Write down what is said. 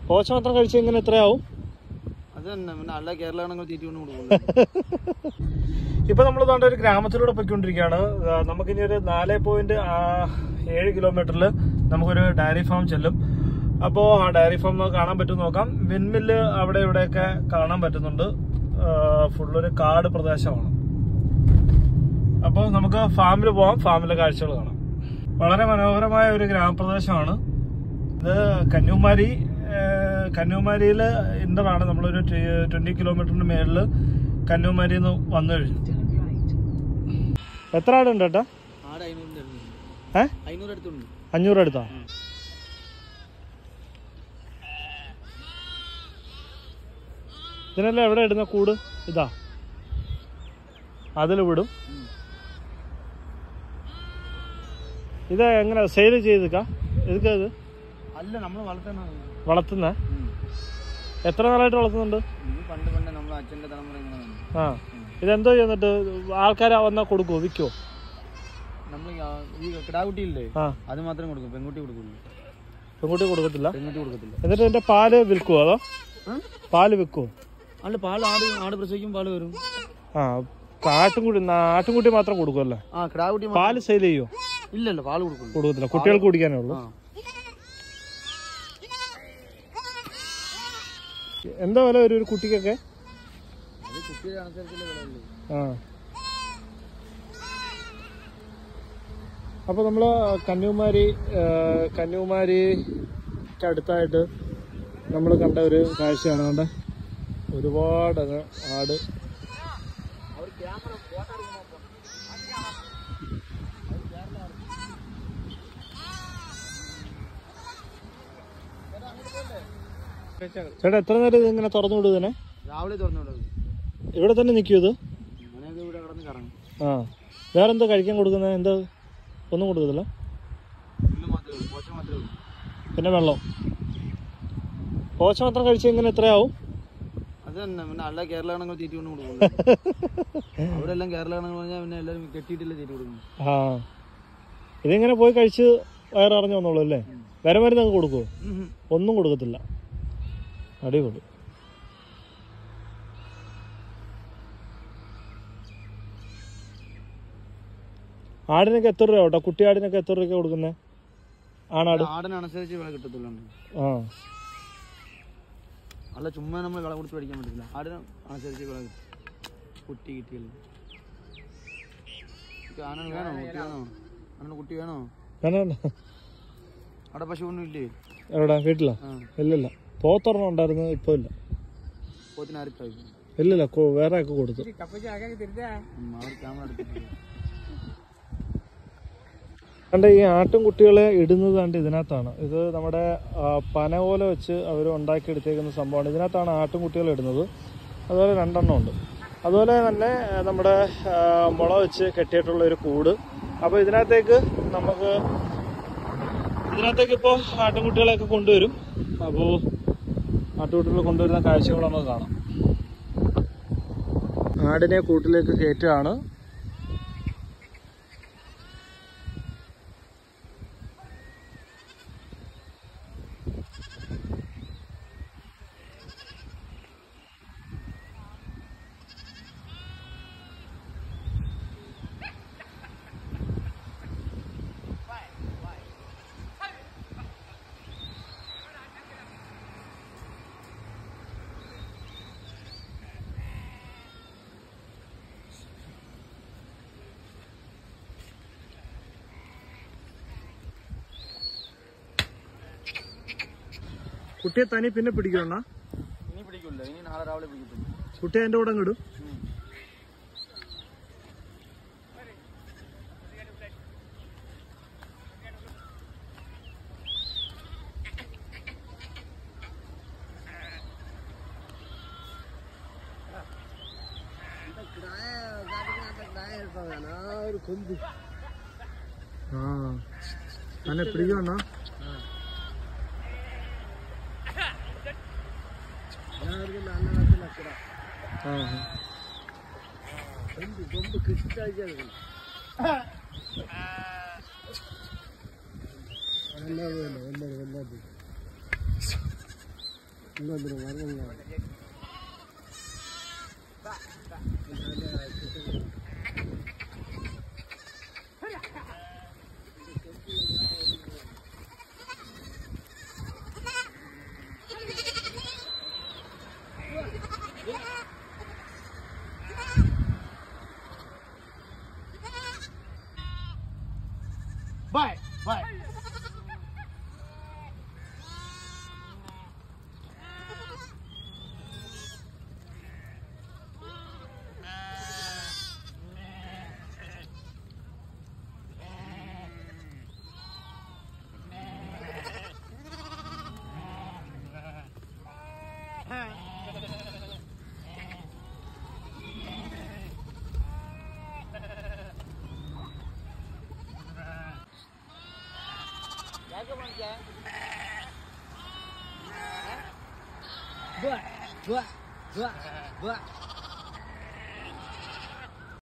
പോച്ച മാത്രം കഴിച്ച് ഇങ്ങനെ എത്രയാവും അത് തന്നെ പിന്നെ അല്ല കേരള ആണെങ്കിൽ തീറ്റി കൊണ്ട് കൊടുക്കുന്നത് ഇപ്പൊ നമ്മൾ ദാണ്ട ഒരു ഗ്രാമത്തിലൂടെ പോയിക്കൊണ്ടിരിക്കുകയാണ് ആ, നമുക്കിനി ഒരു നാല് പോയിന്റ് ഏഴ് കിലോമീറ്ററിൽ നമുക്കൊരു ഡയറി ഫാം ചെല്ലും അപ്പോൾ ആ ഡയറി ഫാം കാണാൻ പറ്റും നോക്കാം വിൻമില്ല് അവിടെ ഇവിടെയൊക്കെ കാണാൻ പറ്റുന്നുണ്ട് ഫുള്ളൊരു കാട് പ്രദേശമാണ് അപ്പോൾ നമുക്ക് ഫാമിൽ പോവാം ഫാമിലെ കാഴ്ചകൾ കാണാം വളരെ മനോഹരമായ ഒരു ഗ്രാമപ്രദേശമാണ് ഇത് കന്യാകുമാരി ഏഹ്, കന്യാകുമാരിയില് ഇന്ററാണ് നമ്മളൊരു ട്വന്റി കിലോമീറ്ററിന് മേളില് കന്യാകുമാരിയിൽ നിന്ന് വന്നു കഴിഞ്ഞു എത്ര ആടുണ്ട് ചേട്ടാ ആടെ അഞ്ഞൂറിന്റെ അടുത്തുണ്ട് ഏ അഞ്ഞൂറ് അടുത്തുണ്ട് അഞ്ഞൂറ് അടുത്താ ഇതിനെല്ലാം എവിടെ ഇടുന്ന കൂട് ഇതാ അതിൽ വിടും ഇത് എങ്ങനെ സെയിൽ ചെയ്തിക്കാ ഇതൊക്കെ ഇത് അല്ല നമ്മൾ വളർത്തണ വളർത്തുന്ന എത്ര നാളായിട്ട് വളർത്തുന്നുണ്ട് ഇത് പണ്ട് പണ്ട് നമ്മളെ അച്ഛന്റെ തലമുറ ഇങ്ങനെ വന്നു. ആ ഇതെന്തോ ചെയ്യുന്നിട്ട് ആൾക്കാർ വന്നാൽ കൊടുക്കുമോ വിൽക്കുമോ നമ്മൾ ഈ കിടാകുട്ടിയില്ലേ ആ അത് മാത്രം കൊടുക്കും പെൺകുട്ടി കൊടുക്കുള്ളൂ പെൺകുട്ടി കൊടുക്കത്തില്ല പെൺകുട്ടി കൊടുക്കത്തില്ല എന്നിട്ട് ഇതിന്റെ പാല് വിൽക്കുമോ അതോ പാല് വിൽക്കുമോ അല്ല പാൽ ആട് ആട് പ്രസവിക്കും പാല് വരും ആ ആട്ടുംകുട്ടി ആട്ടുംകുട്ടി മാത്രം കൊടുക്കുമല്ലേ ആ കിടാകുട്ടി പാല് സെയിൽ ചെയ്യോ ഇല്ലല്ലോ പാല് കൊടുക്കുള്ളൂ കൊടുക്കത്തില്ല കുട്ടികൾക്ക് കുടിക്കാനേ ഉള്ളൂ ആ എന്താ വില വരും ഒരു കുട്ടിക്കൊക്കെ അത് കുട്ടിയുടെ അനുസരിച്ചുള്ള വിലയുള്ളൂ ആ അപ്പൊ നമ്മള് കന്യാകുമാരി ആ, കന്യാകുമാരിക്ക് അടുത്തായിട്ട് നമ്മൾ കണ്ട ഒരു കാഴ്ചയാണ് കണ്ട ഒരുപാട് അങ്ങ് ആട് ചേട്ടാ എത്ര നേരം ഇത് ഇങ്ങനെ തുറന്നു വിടുതന്നെ രാവിലെ തുറന്നു വിടുന്നത് ഇവിടെ തന്നെ നിൽക്കൂ ഇത് അങ്ങനെയൊക്കെ ഇവിടെ കിടന്ന് കറങ്ങും ആ വേറെന്താ കഴിക്കാൻ കൊടുക്കുന്നത് എന്താ ഒന്നും കൊടുക്കത്തില്ല പുല്ല് മാത്രമേ ഉള്ളൂ പോച്ച മാത്രമേ ഉള്ളൂ പിന്നെ വെള്ളം പോച്ച മാത്രം കഴിച്ച് ഇങ്ങനെ എത്രയാവും അത് തന്നെ പിന്നെ അല്ല കേരള ആണെങ്കിൽ തീറ്റി കൊണ്ട് കൊടുക്കുന്നത് അവിടെ എല്ലാം കേരള ആണെങ്കിൽ പറഞ്ഞാൽ പിന്നെ എല്ലാവരും കെട്ടിയിട്ടില്ല തീറ്റി കൊടുക്കുന്നത് ആ ഇതിങ്ങനെ പോയി കഴിച്ച് വയറിറങ്ങി വന്നോളൂ അല്ലേ വേറെ മരുന്ന് അങ്ങ് കൊടുക്കുമോ ഒന്നും കൊടുക്കത്തില്ല അടിപൊളി ആടിനൊക്കെ എത്ര രൂപ കേട്ടോ കുട്ടി ആടിനൊക്കെ എത്ര രൂപയ്ക്ക് കൊടുക്കുന്നത് ആണാട് ആടിനനുസരിച്ച് വില കിട്ടത്തുള്ളൂ ആ അല്ല ചുമ്മാ നമ്മൾ വില കൊടുത്ത് മേടിക്കാൻ പറ്റില്ല ആടിന് അനുസരിച്ച് വില കിട്ടും കുട്ടി കിട്ടിയല്ലോ ആന വേണോ കുട്ടി വേണോ ആന കുട്ടി വേണോ വേണ്ട വേണ്ട അവിടെ പശു ഒന്നും ഇല്ലേ എവിടെ വീട്ടിലാ ആ ഇല്ലില്ല പോത്തൊരെണ്ണം ഉണ്ടായിരുന്നു ഇപ്പൊ ഇല്ല പോത്തിന് ആർക്കായി ഇല്ലില്ല കൊ- വേറെ ഒക്കെ കൊടുത്തു അവർ ക്യാമറ എടുത്തിട്ടില്ല കണ്ട ഈ ആട്ടും കുട്ടികളെ ഇടുന്നത് കണ്ട് ഇതിനകത്താണ് ഇത് നമ്മുടെ ആ, പന പോലെ വെച്ച് അവർ ഉണ്ടാക്കിയെടുത്തേക്കുന്ന സംഭവമാണ് ഇതിനകത്താണ് ആട്ടും കുട്ടികളെ ഇടുന്നത് അതുപോലെ രണ്ടെണ്ണം ഉണ്ട് അതുപോലെ തന്നെ ആ, നമ്മുടെ ആ, മുള വെച്ച് കെട്ടിയിട്ടുള്ള ഒരു കൂട് അപ്പോൾ ഇതിനകത്തേക്ക് നമുക്ക് ഇതിനകത്തേക്ക് ഇപ്പോൾ ആട്ടുംകുട്ടികളെയൊക്കെ കൊണ്ടുവരും അപ്പോൾ ആട്ടുകുട്ടികളെ കൊണ്ടുവരുന്ന കാഴ്ചകൾ നമുക്ക് കാണാം ആടിനെ കൂട്ടിലേക്ക് കയറ്റുകയാണ് കുട്ടിയെ തനി പിന്നെ പിടിക്കണ ഇനി പിടിക്കില്ല ഇനി നാളെ രാവിലെ പിടിക്കത്തുള്ളൂ കുട്ടിയെ എൻ്റെ കൂടെ ഇടും ആ തന്നെ പിടിക്കണ ആ Bye. Bye. ಯಾಕೆ ಮಾಡ್ತೀಯ ಬಾ ಬಾ ಬಾ ಬಾ